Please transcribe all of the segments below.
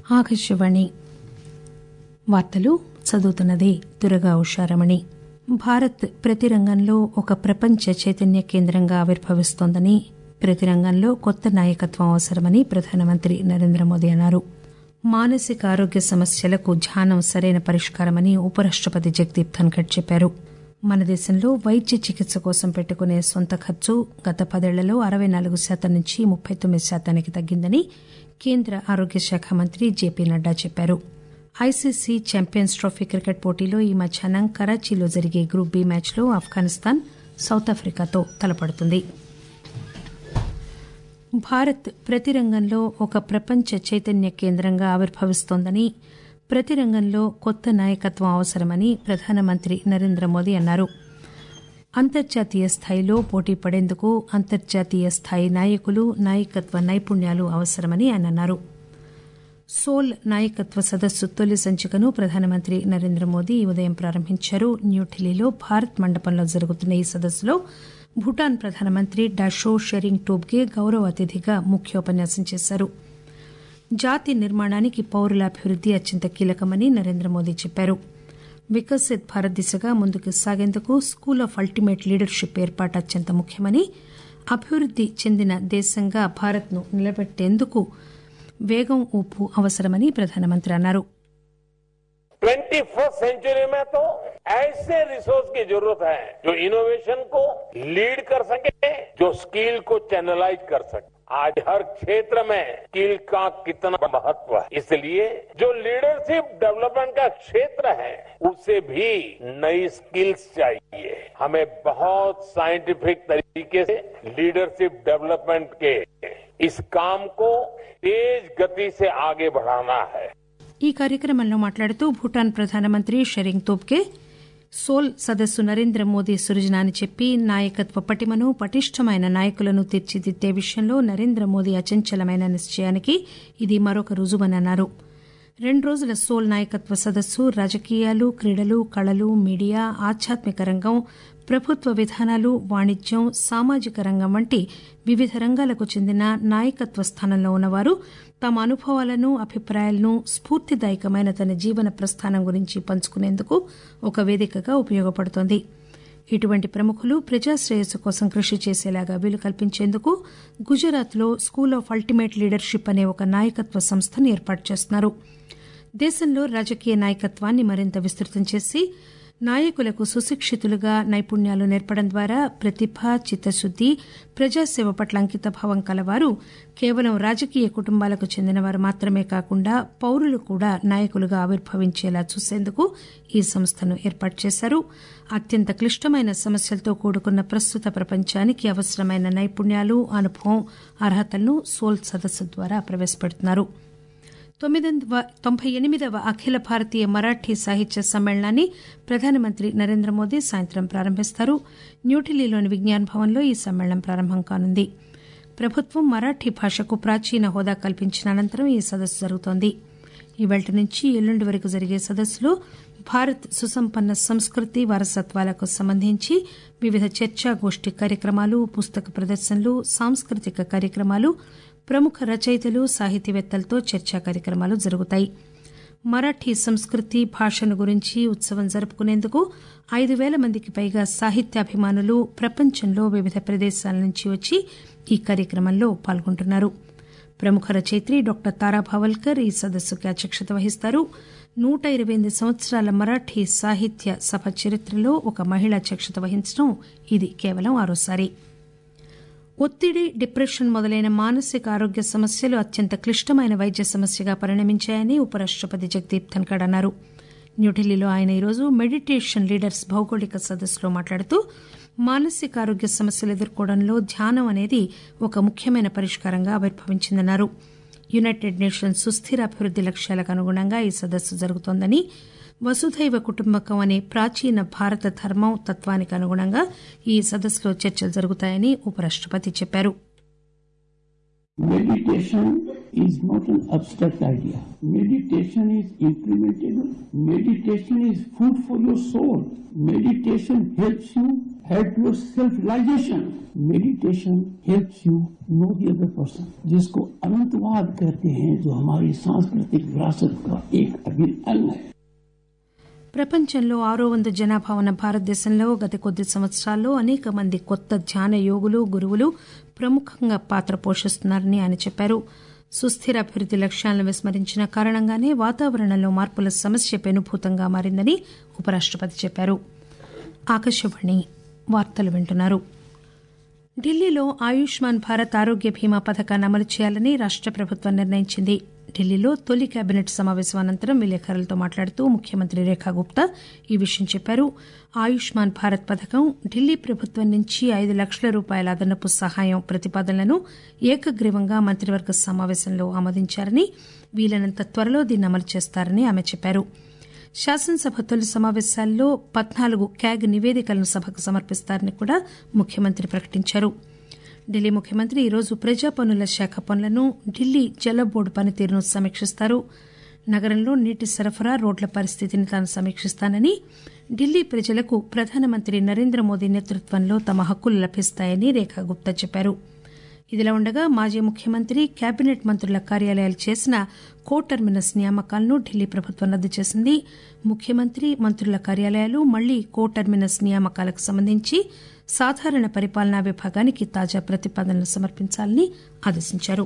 ఆకాశవాణి వార్తలు చదువుతున్నది దురగా ఉషారమణి భారత్ ప్రతి రంగంలో ఒక ప్రపంచ చైతన్య కేంద్రంగా ఆవిర్భవిస్తోందని ప్రతి రంగంలో కొత్త నాయకత్వం అవసరమని ప్రధానమంత్రి నరేంద్ర మోదీ అన్నారు మానసిక ఆరోగ్య సమస్యలకు ధ్యానం సరైన పరిష్కారమని ఉపరాష్టపతి జగదీప్ ధన్కర్ చెప్పారు మన దేశంలో వైద్య చికిత్స కోసం పెట్టుకునే సొంత ఖర్చు గత పదేళ్లలో అరవై నాలుగు శాతం నుంచి ముప్పై తొమ్మిది శాతానికి తగ్గిందని కేంద్ర ఆరోగ్య శాఖ మంత్రి జేపీ నడ్డా చెప్పారు ఐసీసీ ఛాంపియన్స్ ట్రోఫీ క్రికెట్ పోటీలో ఈ మధ్యాహ్నం కరాచీలో జరిగే గ్రూప్ బి మ్యాచ్లో ఆఫ్ఘనిస్తాన్ సౌత్ ఆఫ్రికాతో తలపడుతుంది భారత్ ప్రతి రంగంలో ఒక ప్రపంచ చైతన్య కేంద్రంగా ఆవిర్భవిస్తోందని ప్రతి రంగంలో కొత్త నాయకత్వం అవసరమని ప్రధానమంత్రి నరేంద్ర మోదీ అన్నారు అంతర్జాతీయ స్థాయిలో పోటీ పడేందుకు అంతర్జాతీయ స్థాయి నాయకులు నాయకత్వ నైపుణ్యాలు అవసరమని ఆయన అన్నారు సోల్ నాయకత్వ సదస్సు తొలి సంచికను ప్రధానమంత్రి నరేంద్ర మోదీ ఈ ఉదయం ప్రారంభించారు న్యూఢిల్లీలో భారత్ మండపంలో జరుగుతున్న ఈ సదస్సులో భూటాన్ ప్రధానమంత్రి డాషో షెరింగ్ టోబ్గే గౌరవ అతిథిగా ముఖ్యోపన్యాసం చేశారు జాతి నిర్మాణానికి పౌరుల అభివృద్ది అత్యంత కీలకమని నరేంద్ర మోదీ చెప్పారు వికసిత్ భారత్ దిశగా ముందుకు సాగేందుకు స్కూల్ ఆఫ్ అల్టిమేట్ లీడర్షిప్ ఏర్పాటు అత్యంత ముఖ్యమని అభివృద్ది చెందిన దేశంగా భారత్ను నిలబెట్టేందుకు వేగం ఊపు అవసరమని ప్రధానమంత్రి అన్నారు ट्वेंटी फर्स्ट सेंचुरी में तो ऐसे रिसोर्स की जरूरत है जो इनोवेशन को लीड कर सके जो स्किल को चैनलाइज कर सके आज हर क्षेत्र में स्किल का कितना महत्व है इसलिए जो लीडरशिप डेवलपमेंट का क्षेत्र है उसे भी नई स्किल्स चाहिए हमें बहुत साइंटिफिक तरीके से लीडरशिप डेवलपमेंट के इस काम को तेज गति से आगे बढ़ाना है ఈ కార్యక్రమంలో మాట్లాడుతూ భూటాన్ ప్రధానమంత్రి షెరింగ్ తోబ్గే సోల్ సదస్సు నరేంద్ర మోదీ సృజన అని చెప్పి నాయకత్వ పటిమను పటిష్టమైన నాయకులను తీర్చిదిద్దే విషయంలో నరేంద్ర మోదీ అచంచలమైన నిశ్చయానికి ఇది మరొక రుజువని అన్నారు రెండు రోజుల సోల్ నాయకత్వ సదస్సు రాజకీయాలు క్రీడలు కళలు మీడియా ఆధ్యాత్మిక రంగం ప్రభుత్వ విధానాలు వాణిజ్యం సామాజిక రంగం వంటి వివిధ రంగాలకు చెందిన నాయకత్వ స్థానంలో ఉన్నవారు తమ అనుభవాలను అభిప్రాయాలను స్ఫూర్తిదాయకమైన తన జీవన ప్రస్థానం గురించి పంచుకునేందుకు ఒక వేదికగా ఉపయోగపడుతోంది ఇటువంటి ప్రముఖులు ప్రజాశ్రేయస్సు కోసం కృషి చేసేలాగా వీలు కల్పించేందుకు గుజరాత్లో స్కూల్ ఆఫ్ అల్టిమేట్ లీడర్షిప్ అనే ఒక నాయకత్వ సంస్థను ఏర్పాటు చేస్తున్నారు దేశంలో రాజకీయ నాయకత్వాన్ని మరింత విస్తృతం చేసి నాయకులకు సుశిక్షితులుగా నైపుణ్యాలు నేర్పడం ద్వారా ప్రతిభ చిత్తశుద్ది ప్రజాసేవ పట్ల అంకితభావం కలవారు కేవలం రాజకీయ కుటుంబాలకు చెందినవారు మాత్రమే కాకుండా పౌరులు కూడా నాయకులుగా ఆవిర్భవించేలా చూసేందుకు ఈ సంస్థను ఏర్పాటు చేశారు అత్యంత క్లిష్టమైన సమస్యలతో కూడుకున్న ప్రస్తుత ప్రపంచానికి అవసరమైన నైపుణ్యాలు అనుభవం అర్హతలను సోల్ సదస్సు ద్వారా ప్రవేశపెడుతున్నారు తొంభై ఎనిమిదవ అఖిల భారతీయ మరాఠీ సాహిత్య సమ్మేళనాన్ని ప్రధానమంత్రి నరేంద్ర మోదీ సాయంత్రం ప్రారంభిస్తారు న్యూఢిల్లీలోని విజ్ఞాన్ భవన్లో ఈ సమ్మేళనం ప్రారంభం కానుంది ప్రభుత్వం మరాఠీ భాషకు ప్రాచీన హోదా కల్పించిన అనంతరం ఈ సదస్సు జరుగుతోంది ఈవేళ నుంచి ఎల్లుండి వరకు జరిగే సదస్సులో భారత్ సుసంపన్న సంస్కృతి వారసత్వాలకు సంబంధించి వివిధ చర్చా గోష్ఠి కార్యక్రమాలు పుస్తక ప్రదర్శనలు సాంస్కృతిక కార్యక్రమాలు ప్రముఖ రచయితలు సాహితీవేత్తలతో చర్చా కార్యక్రమాలు జరుగుతాయి మరాఠీ సంస్కృతి భాషను గురించి ఉత్సవం జరుపుకునేందుకు ఐదు పేల మందికి పైగా సాహిత్యాభిమానులు ప్రపంచంలో వివిధ ప్రదేశాల నుంచి వచ్చి ఈ కార్యక్రమంలో పాల్గొంటున్నారు ప్రముఖ రచయిత్రి డాక్టర్ తారా భావల్కర్ ఈ సదస్సుకి అధ్యక్షత వహిస్తారు నూట ఇరవై ఎనిమిది సంవత్సరాల మరాఠీ సాహిత్య సభ చరిత్రలో ఒక మహిళ అధ్యక్షత వహించడం ఇది కేవలం ఆరోసారి ఒత్తిడి డిప్రెషన్ మొదలైన మానసిక ఆరోగ్య సమస్యలు అత్యంత క్లిష్టమైన వైద్య సమస్యగా పరిణమించాయని ఉపరాష్టపతి జగదీప్ ధన్కడ్ అన్నారు న్యూఢిల్లీలో ఆయన ఈరోజు మెడిటేషన్ లీడర్స్ భౌగోళిక సదస్సులో మాట్లాడుతూ మానసిక ఆరోగ్య సమస్యలు ఎదుర్కోవడంలో ధ్యానం అనేది ఒక ముఖ్యమైన పరిష్కారంగా ఆవిర్భవించిందన్నారు యునైటెడ్ నేషన్స్ సుస్థిర అభివృద్ది లక్ష్యాలకు అనుగుణంగా ఈ సదస్సు జరుగుతోందని వసుధైవ కుటుంబకం అనే ప్రాచీన భారత ధర్మం తత్వానికి అనుగుణంగా ఈ సదస్సులో చర్చలు జరుగుతాయని ఉపరాష్టపతి చెప్పారు Meditation is not an abstract idea. Meditation is implementable. Meditation is food for your soul. Meditation helps you head towards self-realization. Meditation helps you know the other person, जिसको अनंतवाद कहते हैं जो हमारी सांस्कृतिक विरासत का एक अभिन्न अंग है ప్రపంచంలో ఆరో వంద జనాభా ఉన్న భారతదేశంలో గత కొద్ది సంవత్సరాల్లో అనేక మంది కొత్త ధ్యాన యోగులు గురువులు ప్రముఖంగా పాత్ర పోషిస్తున్నారని ఆయన చెప్పారు సుస్థిర అభివృద్ది లక్ష్యాలను విస్మరించిన కారణంగానే వాతావరణంలో మార్పుల సమస్య పెనుభూతంగా మారిందని ఉపరాష్టపతి చెప్పారు ఆకాశవాణి వార్తలు వింటున్నారు ఢిల్లీలో ఆయుష్మాన్ భారత్ ఆరోగ్య బీమా పథకాన్ని అమలు చేయాలని రాష్ట ప్రభుత్వం నిర్ణయించింది ఢిల్లీలో తొలి కేబినెట్ సమావేశం అనంతరం విలేకరులతో మాట్లాడుతూ ముఖ్యమంత్రి రేఖా గుప్తా ఈ విషయం చెప్పారు ఆయుష్మాన్ భారత్ పథకం ఢిల్లీ ప్రభుత్వం నుంచి ఐదు లక్షల రూపాయల అదనపు సహాయం ప్రతిపాదనలను ఏకగ్రీవంగా మంత్రివర్గ సమావేశంలో ఆమోదించారని వీలైనంత త్వరలో దీన్ని అమలు చేస్తారని ఆమె చెప్పారు శాసనసభ తొలి సమావేశాల్లో పద్నాలుగు క్యాగ్ నివేదికలను సభకు సమర్పిస్తారని కూడా ముఖ్యమంత్రి ప్రకటించారు ఢిల్లీ ముఖ్యమంత్రి ఈరోజు ప్రజా పనుల శాఖ పనులను ఢిల్లీ జల బోర్డు పనితీరును సమీక్షిస్తారు నగరంలో నీటి సరఫరా రోడ్ల పరిస్థితిని తాను సమీక్షిస్తానని ఢిల్లీ ప్రజలకు ప్రధానమంత్రి నరేంద్ర మోదీ నేతృత్వంలో తమ హక్కులు లభిస్తాయని రేఖా గుప్తా చెప్పారు ఇదిలా ఉండగా మాజీ ముఖ్యమంత్రి కేబినెట్ మంత్రుల కార్యాలయాలు చేసిన కో టర్మినస్ నియామకాలను ఢిల్లీ ప్రభుత్వం రద్దు చేసింది ముఖ్యమంత్రి మంత్రుల కార్యాలయాలు మళ్లీ కో టర్మినస్ నియామకాలకు సంబంధించి సాధారణ పరిపాలనా విభాగానికి తాజా ప్రతిపాదనలు సమర్పించాలని ఆదేశించారు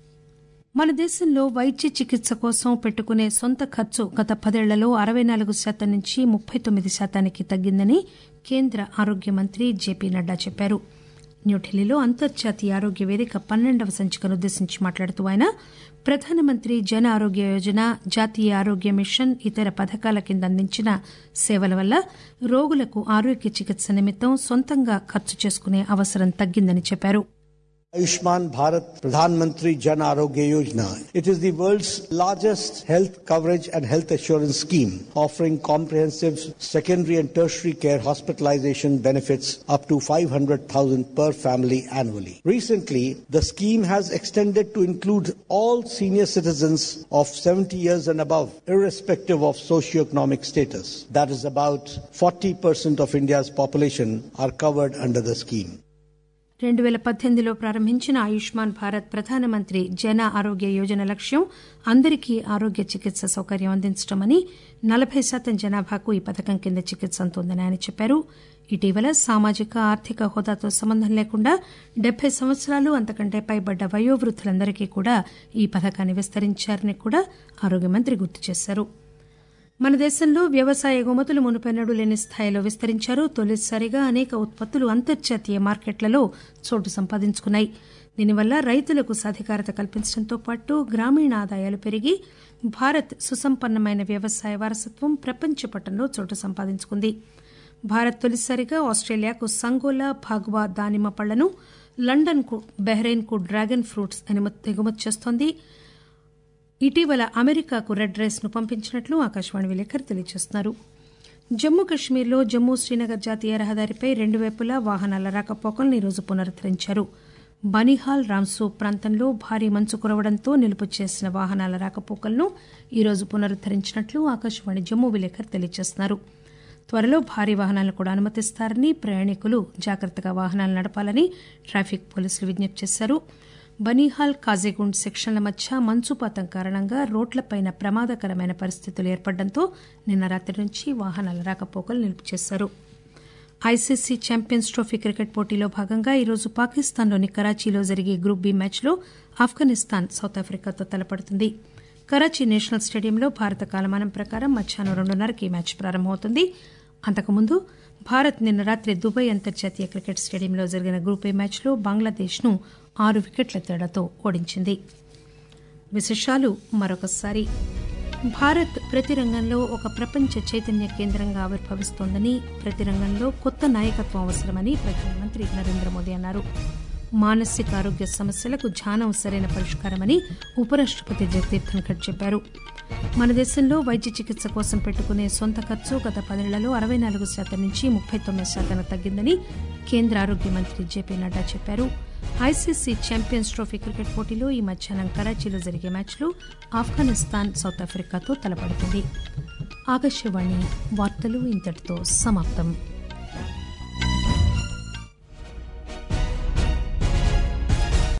మన దేశంలో వైద్య చికిత్స కోసం పెట్టుకునే సొంత ఖర్చు గత పదేళ్లలో అరవై నాలుగు శాతం నుంచి ముప్పై తొమ్మిది శాతానికి తగ్గిందని కేంద్ర ఆరోగ్య మంత్రి జేపీ నడ్డా చెప్పారు న్యూఢిల్లీలో అంతర్జాతీయ ఆరోగ్య వేదిక పన్నెండవ సంచికను ఉద్దేశించి మాట్లాడుతూ ఆయన ప్రధానమంత్రి జన ఆరోగ్య యోజన జాతీయ ఆరోగ్య మిషన్ ఇతర పథకాల కింద అందించిన సేవల వల్ల రోగులకు ఆరోగ్య చికిత్స నిమిత్తం సొంతంగా ఖర్చు చేసుకునే అవసరం తగ్గిందని చెప్పారు Ayushman Bharat Pradhan Mantri Jan Arogya Yojana. It is the world's largest health coverage and health assurance scheme, offering comprehensive secondary and tertiary care hospitalization benefits up to 500,000 per family annually. Recently, the scheme has extended to include all senior citizens of 70 years and above, irrespective of socioeconomic status. That is about 40% of India's population are covered under the scheme. రెండు పేల పద్దెనిమిదిలో ప్రారంభించిన ఆయుష్మాన్ భారత్ ప్రధానమంత్రి జన ఆరోగ్య యోజన లక్ష్యం అందరికీ ఆరోగ్య చికిత్స సౌకర్యం అందించడమని నలభై శాతం జనాభాకు ఈ పథకం కింద చికిత్స అందుతుందని ఆయన చెప్పారు ఇటీవల సామాజిక ఆర్థిక హోదాతో సంబంధం లేకుండా డెబ్బై సంవత్సరాలు అంతకంటే పైబడ్డ వయోవృద్ధులందరికీ కూడా ఈ పథకాన్ని విస్తరించారని కూడా ఆరోగ్య మంత్రి గుర్తు చేశారు మన దేశంలో వ్యవసాయ ఎగుమతులు మునుపెన్నడూ లేని స్థాయిలో విస్తరించారు తొలిసారిగా అనేక ఉత్పత్తులు అంతర్జాతీయ మార్కెట్లలో చోటు సంపాదించుకున్నాయి దీనివల్ల రైతులకు సాధికారత కల్పించడంతో పాటు గ్రామీణ ఆదాయాలు పెరిగి భారత్ సుసంపన్నమైన వ్యవసాయ వారసత్వం ప్రపంచ పటంలో చోటు సంపాదించుకుంది భారత్ తొలిసారిగా ఆస్ట్రేలియాకు సంగోలా భాగ్వా దానిమ్మ పళ్లను లండన్ కు బహ్రెయిన్ కు డ్రాగన్ ఫ్రూట్స్ ఎగుమతి చేస్తోంది ఇటీవల అమెరికాకు రెడ్ రైస్ ను పంపించినట్లు ఆకాశవాణి విలేకరి తెలియజేస్తున్నారు జమ్మూ కశ్మీర్లో జమ్మూ శ్రీనగర్ జాతీయ రహదారిపై రెండు వైపులా వాహనాల రాకపోకలను ఈరోజు పునరుద్దరించారు బనిహాల్ రామ్సూ ప్రాంతంలో భారీ మంచు కురవడంతో నిలుపు చేసిన వాహనాల రాకపోకలను ఈరోజు పునరుద్దరించినట్లు ఆకాశవాణి జమ్మూ విలేకరి తెలియజేస్తున్నారు త్వరలో భారీ వాహనాలను కూడా అనుమతిస్తారని ప్రయాణికులు జాగ్రత్తగా వాహనాలు నడపాలని ట్రాఫిక్ పోలీసులు విజ్ఞప్తి చేశారు బనీహాల్ కాజీగుండ్ సెక్షన్ల మధ్య మంచుపాతం కారణంగా రోడ్లపైన ప్రమాదకరమైన పరిస్థితులు ఏర్పడడంతో నిన్న రాత్రి నుంచి వాహనాల రాకపోకలు నిలుపు చేశారు ఐసీసీ ఛాంపియన్స్ ట్రోఫీ క్రికెట్ పోటీలో భాగంగా ఈరోజు పాకిస్తాన్లోని కరాచీలో జరిగే గ్రూప్ బి మ్యాచ్లో ఆఫ్ఘనిస్తాన్ సౌత్ ఆఫ్రికాతో తలపడుతుంది కరాచీ నేషనల్ స్టేడియంలో భారత కాలమానం ప్రకారం మధ్యాహ్నం రెండున్నరకి ఈ మ్యాచ్ ప్రారంభమవుతుంది అంతకుముందు భారత్ నిన్న రాత్రి దుబాయ్ అంతర్జాతీయ క్రికెట్ స్టేడియంలో జరిగిన గ్రూప్ ఏ మ్యాచ్లో బంగ్లాదేశ్ ను ఆరు వికెట్ల తేడాతో ఓడించింది విశేషాలు మరొకసారి భారత్ ప్రతి రంగంలో ఒక ప్రపంచ చైతన్య కేంద్రంగా ఆవిర్భవిస్తోందని ప్రతి రంగంలో కొత్త నాయకత్వం అవసరమని ప్రధానమంత్రి నరేంద్ర మోదీ అన్నారు మానసిక ఆరోగ్య సమస్యలకు ధ్యానం సరైన పరిష్కారమని ఉపరాష్టపతి జగదీప్ ధన్కర్ చెప్పారు మన దేశంలో వైద్య చికిత్స కోసం పెట్టుకునే సొంత ఖర్చు గత పదేళ్లలో అరవై నాలుగు శాతం నుంచి ముప్పై తొమ్మిది శాతానికి తగ్గిందని కేంద్ర ఆరోగ్య మంత్రి జేపీ నడ్డా చెప్పారు ఐసీసీ ఛాంపియన్స్ ట్రోఫీ క్రికెట్ పోటీలో ఈ మధ్యాహ్నం కరాచీలో జరిగే మ్యాచ్లో ఆఫ్ఘనిస్తాన్ సౌత్ ఆఫ్రికాతో తలపడుతుంది ఆకాశవాణి వార్తలు ఇంతటితో సమాప్తం